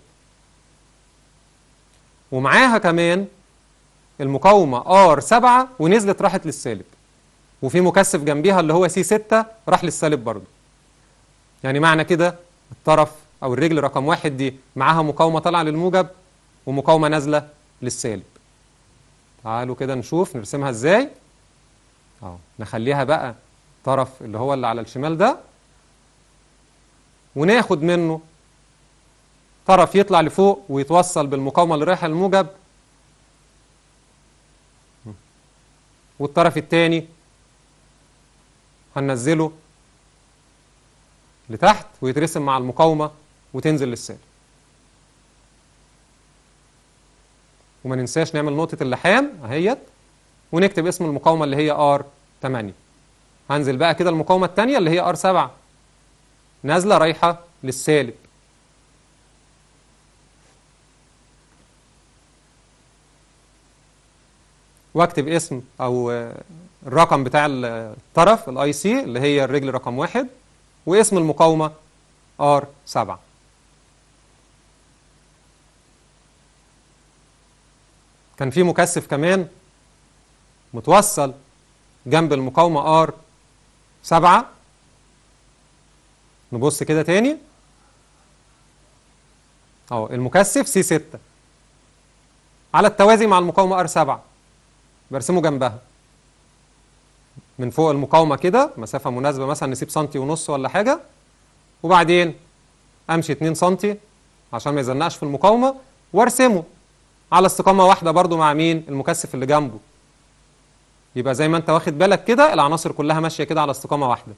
ومعاها كمان المقاومة ار 7 ونزلت راحت للسالب وفي مكثف جنبيها اللي هو سي 6 راح للسالب برضه يعني معنى كده الطرف او الرجل رقم واحد دي معاها مقاومة طالعة للموجب ومقاومة نازلة للسالب تعالوا كده نشوف نرسمها ازاي اهو نخليها بقى طرف اللي هو اللي على الشمال ده وناخد منه طرف يطلع لفوق ويتوصل بالمقاومة اللي رايحة للموجب والطرف التاني هننزله لتحت ويترسم مع المقاومة وتنزل للسالب وما ننساش نعمل نقطة اللحام اهيت ونكتب اسم المقاومة اللي هي ار 8 هنزل بقى كده المقاومة التانية اللي هي ار 7 نازلة رايحة للسالب واكتب اسم او الرقم بتاع الطرف الاي سي اللي هي الرجل رقم واحد واسم المقاومة ار 7 كان في مكثف كمان متوصل جنب المقاومة ار 7 نبص كده تاني اهو المكثف سي 6 على التوازي مع المقاومة ار 7 برسمه جنبها من فوق المقاومة كده مسافة مناسبة مثلا نسيب سنتي ونص ولا حاجة وبعدين امشي 2 سنتي عشان ما يزنقش في المقاومة وارسمه على استقامة واحدة برضو مع مين المكثف اللي جنبه يبقى زي ما انت واخد بالك كده العناصر كلها ماشية كده على استقامة واحدة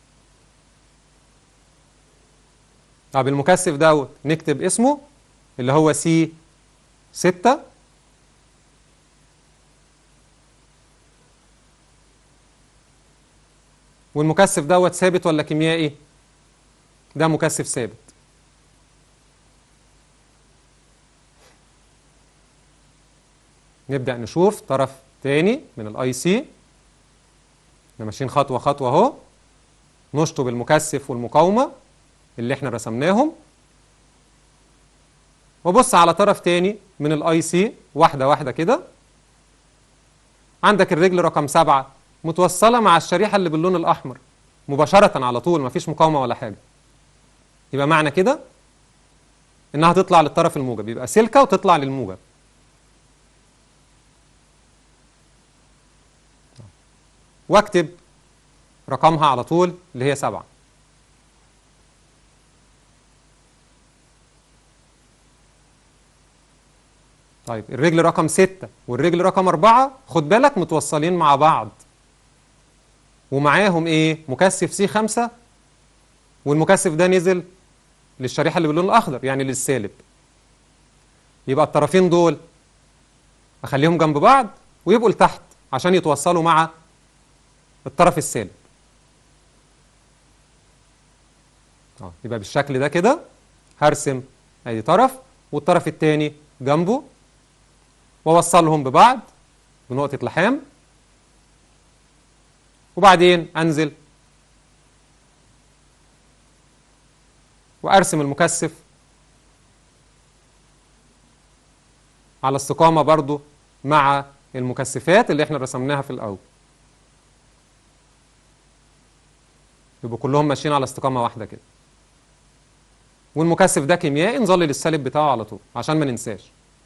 طب المكثف دوت نكتب اسمه اللي هو سي 6 والمكثف دوت ثابت ولا كيميائي ده مكثف ثابت نبدأ نشوف طرف تاني من الاي سي احنا ماشيين خطوة خطوة اهو نشطب المكثف والمقاومة اللي احنا رسمناهم وبص على طرف تاني من الاي سي واحدة واحدة كده عندك الرجل رقم سبعة متوصلة مع الشريحة اللي باللون الأحمر مباشرة على طول مفيش مقاومة ولا حاجة يبقى معنى كده إنها تطلع للطرف الموجب يبقى سلكة وتطلع للموجب واكتب رقمها على طول اللي هي سبعة طيب الرجل رقم ستة والرجل رقم أربعة خد بالك متوصلين مع بعض ومعاهم ايه مكثف سي خمسة والمكثف ده نزل للشريحة اللي باللون الأخضر يعني للسالب يبقى الطرفين دول أخليهم جنب بعض ويبقوا لتحت عشان يتوصلوا مع الطرف السالب اه يبقى بالشكل ده كده هرسم ادي طرف والطرف التاني جنبه واوصلهم ببعض بنقطة لحام وبعدين انزل وارسم المكثف على استقامة برضو مع المكثفات اللي احنا رسمناها في الاول يبقوا كلهم ماشيين على استقامة واحدة كده والمكثف ده كيميائي نظلل السالب بتاعه على طول عشان ما ننساش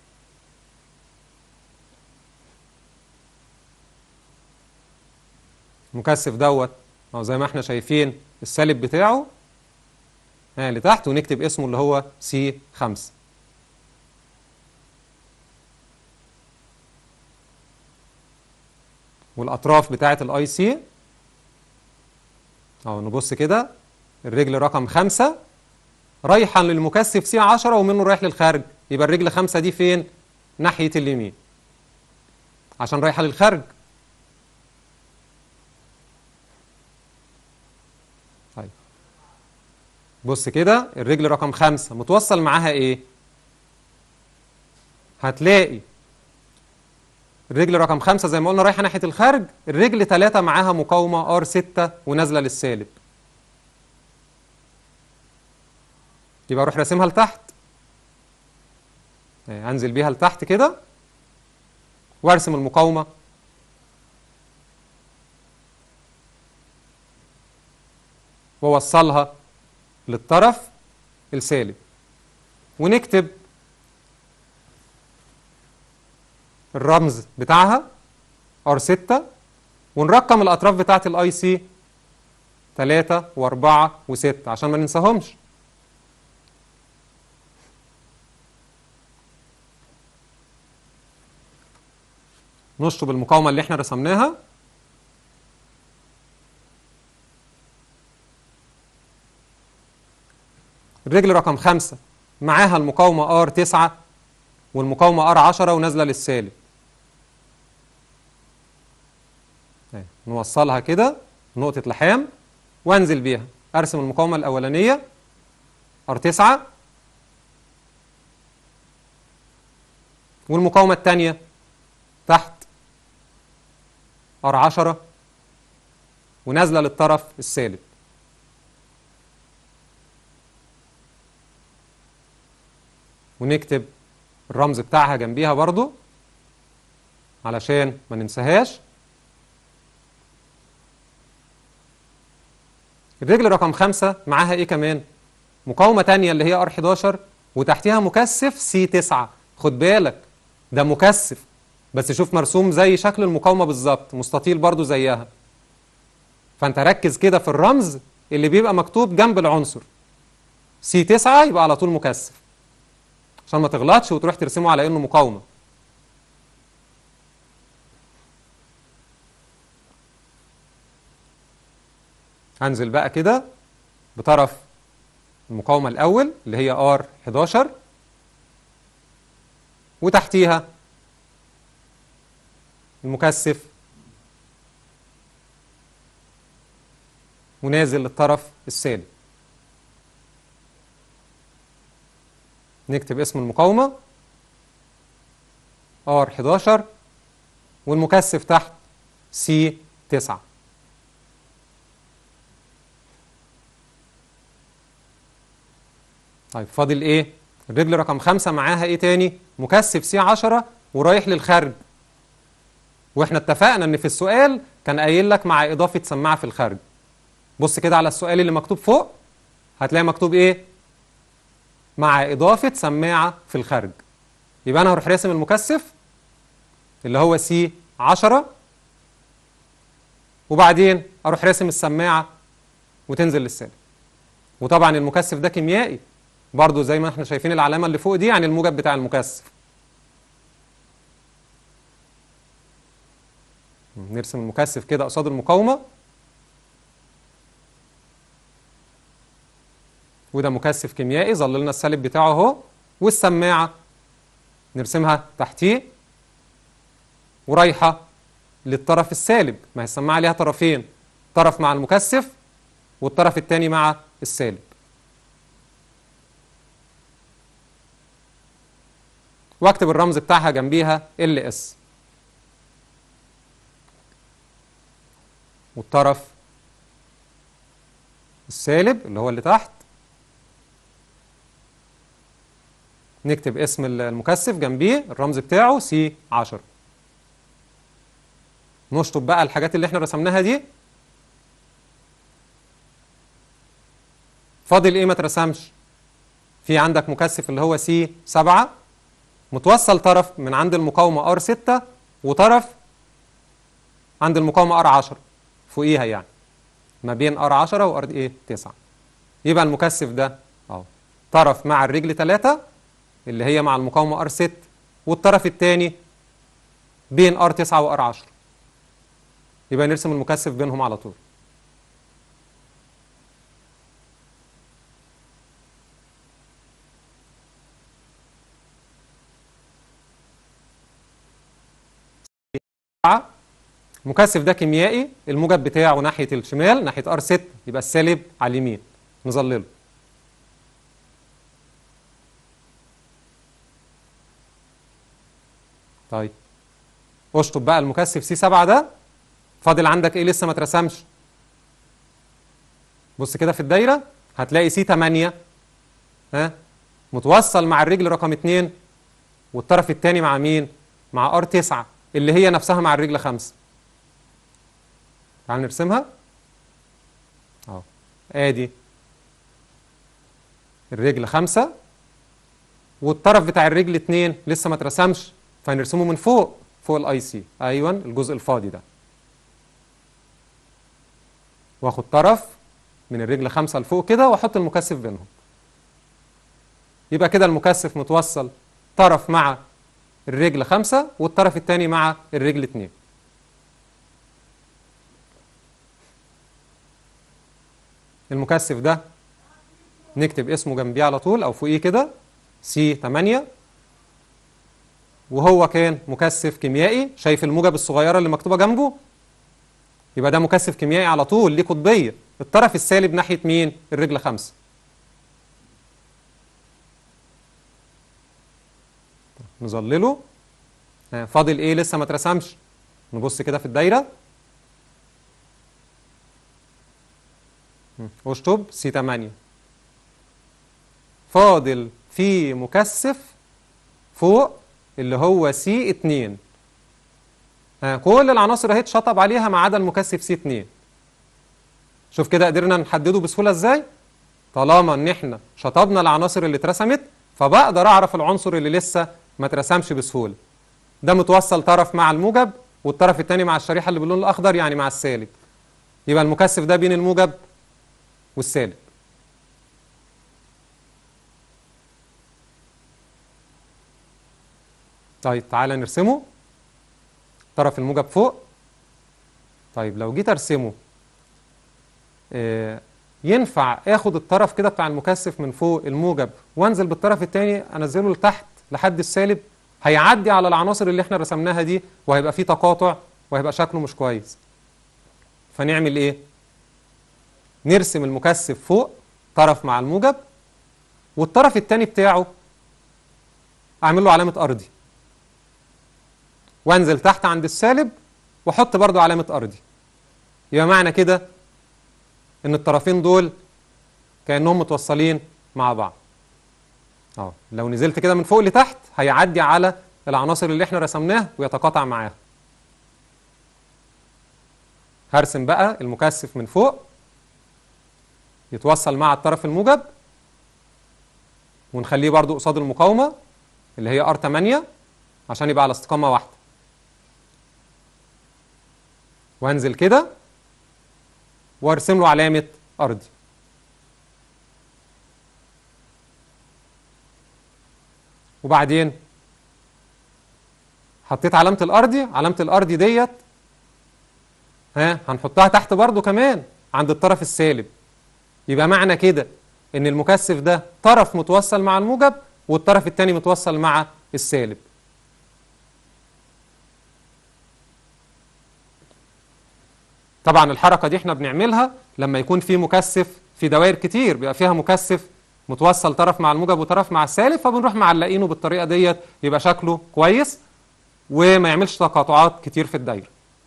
المكثف دوت او زي ما احنا شايفين السالب بتاعه ها لتحت ونكتب اسمه اللي هو سي 5 والاطراف بتاعه الاي سي اهو نبص كده الرجل رقم خمسة رايحا للمكثف سي 10 ومنه رايح للخارج يبقى الرجل خمسة دي فين ناحية اليمين عشان رايحة للخارج طيب بص كده الرجل رقم خمسة متوصل معاها ايه هتلاقي الرجل رقم خمسة زي ما قلنا رايحة ناحية الخارج الرجل ثلاثة معاها مقاومة ار 6 ونازلة للسالب يبقى اروح راسمها لتحت انزل بيها لتحت كده وارسم المقاومة واوصلها للطرف السالب ونكتب الرمز بتاعها R6 ونرقم الأطراف بتاعة الاي سي 3 و4 و6 عشان ما ننساهمش نشطب المقاومة اللي احنا رسمناها الرجل رقم خمسة معاها المقاومة R9 والمقاومة R10 ونازلة للسالب نوصلها كده نقطة لحام وانزل بيها ارسم المقاومة الأولانية R9 والمقاومة الثانية تحت R10 ونازلة للطرف السالب ونكتب الرمز بتاعها جنبيها برضو علشان ما ننساهاش الرجل رقم خمسة معاها ايه كمان مقاومة تانية اللي هي R11 وتحتها مكثف C9 خد بالك ده مكثف بس شوف مرسوم زي شكل المقاومة بالظبط مستطيل برضو زيها فانت ركز كده في الرمز اللي بيبقى مكتوب جنب العنصر C9 يبقى على طول مكثف عشان ما تغلطش وتروح ترسمه على انه مقاومة هنزل بقى كده بطرف المقاومة الأول اللي هي R11 وتحتيها المكثف ونازل للطرف السالب نكتب اسم المقاومة R11 والمكثف تحت C9 طيب فاضل ايه الرجل رقم خمسة معاها ايه تاني مكثف سي 10 ورايح للخارج واحنا اتفقنا ان في السؤال كان قايل لك مع اضافة سماعة في الخارج بص كده على السؤال اللي مكتوب فوق هتلاقي مكتوب ايه مع اضافة سماعة في الخارج يبقى انا هروح راسم المكثف اللي هو سي 10 وبعدين اروح راسم السماعة وتنزل للسالب وطبعا المكثف ده كيميائي برضو زي ما احنا شايفين العلامة اللي فوق دي يعني الموجب بتاع المكثف نرسم المكثف كده قصاد المقاومة وده مكثف كيميائي ظللنا السالب بتاعه اهو والسماعة نرسمها تحتيه ورايحة للطرف السالب ما هي السماعة ليها طرفين طرف مع المكثف والطرف الثاني مع السالب واكتب الرمز بتاعها جنبيها ال اس والطرف السالب اللي هو اللي تحت نكتب اسم المكثف جنبيه الرمز بتاعه سي 10 نشطب بقى الحاجات اللي احنا رسمناها دي فاضل ايه ما ترسمش في عندك مكثف اللي هو سي 7 متوصل طرف من عند المقاومة R6 وطرف عند المقاومة R10 فوقيها يعني ما بين R10 و R9 يبقى المكثف ده اهو طرف مع الرجل 3 اللي هي مع المقاومة R6 والطرف الثاني بين R9 و R10 يبقى نرسم المكثف بينهم على طول المكثف ده كيميائي الموجب بتاعه ناحية الشمال ناحية ار 6 يبقى السالب على اليمين نظلله طيب اشطب بقى المكثف سي 7 ده فاضل عندك ايه لسه ما اترسمش بص كده في الدايره هتلاقي سي 8 ها متوصل مع الرجل رقم 2 والطرف الثاني مع مين مع ار 9 اللي هي نفسها مع الرجل 5 تعال نرسمها اهو ادي الرجل 5 والطرف بتاع الرجل 2 لسه ما اترسمش فهنرسمه من فوق فوق الاي سي ايوه الجزء الفاضي ده واخد طرف من الرجل خمسة لفوق كده واحط المكثف بينهم يبقى كده المكثف متوصل طرف مع الرجل خمسة والطرف الثاني مع الرجل اتنين المكثف ده نكتب اسمه جنبيه على طول او فوقيه كده سي 8 وهو كان مكثف كيميائي شايف الموجب الصغيره اللي مكتوبه جنبه يبقى ده مكثف كيميائي على طول ليه قطبيه الطرف السالب ناحيه مين الرجل خمسة نظلله ها، فاضل ايه لسه ما اترسمش نبص كده في الدايره مم، اشطب سي 8 فاضل في مكثف فوق اللي هو سي 2 ها كل العناصر اهي اتشطب عليها ما عدا المكثف سي 2 شوف كده قدرنا نحدده بسهوله ازاي طالما ان احنا شطبنا العناصر اللي اترسمت فبقدر اعرف العنصر اللي لسه ما اترسمش بسهوله ده متوصل طرف مع الموجب والطرف الثاني مع الشريحه اللي باللون الاخضر يعني مع السالب يبقى المكثف ده بين الموجب والسالب طيب تعالى نرسمه طرف الموجب فوق طيب لو جيت ارسمه آه، ينفع اخد الطرف كده بتاع المكثف من فوق الموجب وانزل بالطرف الثاني انزله لتحت لحد السالب هيعدي على العناصر اللي احنا رسمناها دي وهيبقى فيه تقاطع وهيبقى شكله مش كويس فنعمل ايه نرسم المكثف فوق طرف مع الموجب والطرف الثاني بتاعه اعمل له علامه ارضي وانزل تحت عند السالب واحط برضو علامه ارضي يبقى معنى كده ان الطرفين دول كانهم متوصلين مع بعض اه لو نزلت كده من فوق لتحت هيعدي على العناصر اللي احنا رسمناها ويتقاطع معاها هرسم بقى المكثف من فوق يتوصل مع الطرف الموجب ونخليه برضو قصاد المقاومة اللي هي R8 عشان يبقى على استقامة واحدة وانزل كده وارسم له علامة أرضي وبعدين حطيت علامة الأرضي علامة الأرضي ديت ها هنحطها تحت برضو كمان عند الطرف السالب يبقى معنى كده ان المكثف ده طرف متوصل مع الموجب والطرف الثاني متوصل مع السالب طبعا الحركة دي احنا بنعملها لما يكون في مكثف في دوائر كتير بيبقى فيها مكثف متوصل طرف مع الموجب وطرف مع السالب فبنروح معلقينه بالطريقة ديت يبقى شكله كويس وما يعملش تقاطعات كتير في الدايرة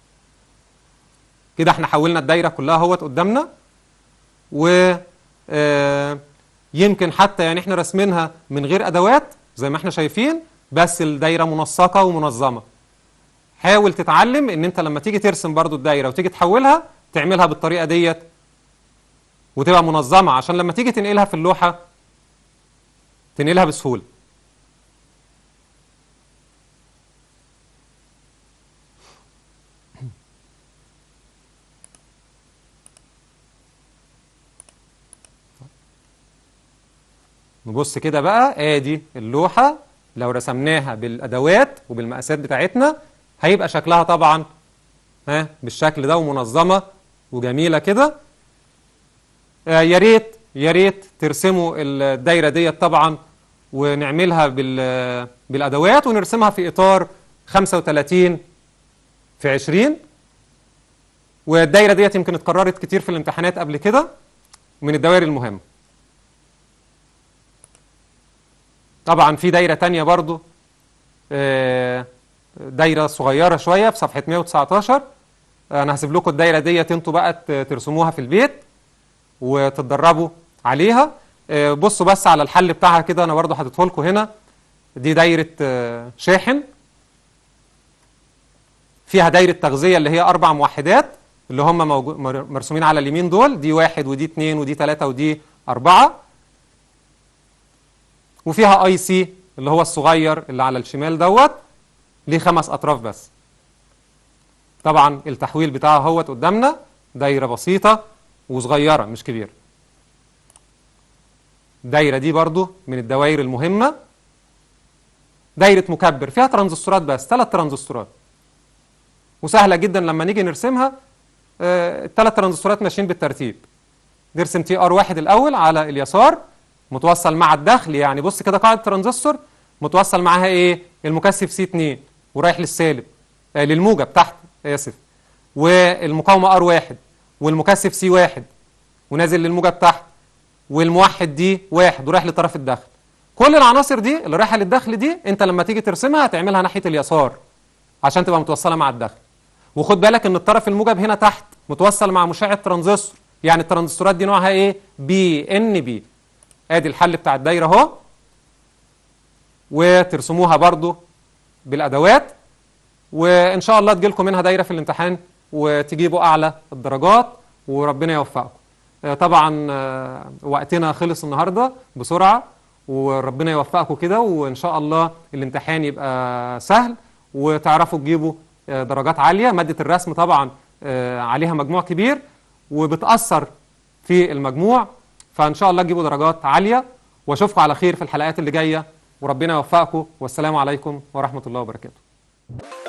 كده احنا حولنا الدايرة كلها اهوت قدامنا و آه، يمكن حتى يعني احنا راسمينها من غير ادوات زي ما احنا شايفين بس الدايره منسقه ومنظمه حاول تتعلم ان انت لما تيجي ترسم برضو الدايره وتيجي تحولها تعملها بالطريقه ديت وتبقى منظمه عشان لما تيجي تنقلها في اللوحه تنقلها بسهوله نبص كده بقى ادي اللوحة لو رسمناها بالادوات وبالمقاسات بتاعتنا هيبقى شكلها طبعا ها بالشكل ده ومنظمه وجميله كده آه، يا ريت يا ريت ترسموا الدايره ديت طبعا ونعملها بال بالادوات ونرسمها في اطار 35 في 20 والدايره ديت يمكن اتكررت كتير في الامتحانات قبل كده من الدوائر المهمه طبعا في دايره تانية برضو آه، دايره صغيره شويه في صفحه 119 انا هسيب لكم الدايره ديت انتوا بقى ت- ترسموها في البيت وتتدربوا عليها آه، بصوا بس على الحل بتاعها كده انا برضو حاططه لكم هنا دي دايره آه، شاحن فيها دايره تغذيه اللي هي اربع موحدات اللي هم موجو- مر- مرسومين على اليمين دول دي واحد ودي اتنين ودي تلاته ودي اربعه وفيها اي سي اللي هو الصغير اللي على الشمال دوت ليه خمس اطراف بس طبعا التحويل بتاعها هوت قدامنا دايره بسيطه وصغيره مش كبيره الدايره دي برضو من الدوائر المهمه دايره مكبر فيها ترانزستورات بس ثلاث ترانزستورات وسهله جدا لما نيجي نرسمها آه، الثلاث ترانزستورات ماشيين بالترتيب نرسم تي ار واحد الاول على اليسار متوصل مع الدخل يعني بص كده قاعده ترانزستور متوصل معاها ايه المكثف سي 2 ورايح للسالب آه للموجب تحت اسف والمقاومه ار واحد والمكثف سي واحد ونازل للموجب تحت والموحد دي واحد ورايح لطرف الدخل كل العناصر دي اللي رايحه للدخل دي انت لما تيجي ترسمها هتعملها ناحيه اليسار عشان تبقى متوصله مع الدخل وخد بالك ان الطرف الموجب هنا تحت متوصل مع مشع الترانزستور يعني الترانزستورات دي نوعها ايه بي ان بي ادي الحل بتاع الدايره اهو وترسموها برضو بالادوات وان شاء الله تجيلكم منها دايره في الامتحان وتجيبوا اعلى الدرجات وربنا يوفقكم آه، طبعا آه، وقتنا خلص النهارده بسرعه وربنا يوفقكم كده وان شاء الله الامتحان يبقى سهل وتعرفوا تجيبوا آه، درجات عاليه ماده الرسم طبعا آه، عليها مجموع كبير وبتاثر في المجموع فان شاء الله تجيبوا درجات عاليه واشوفكم على خير في الحلقات اللي جايه وربنا يوفقكم والسلام عليكم ورحمه الله وبركاته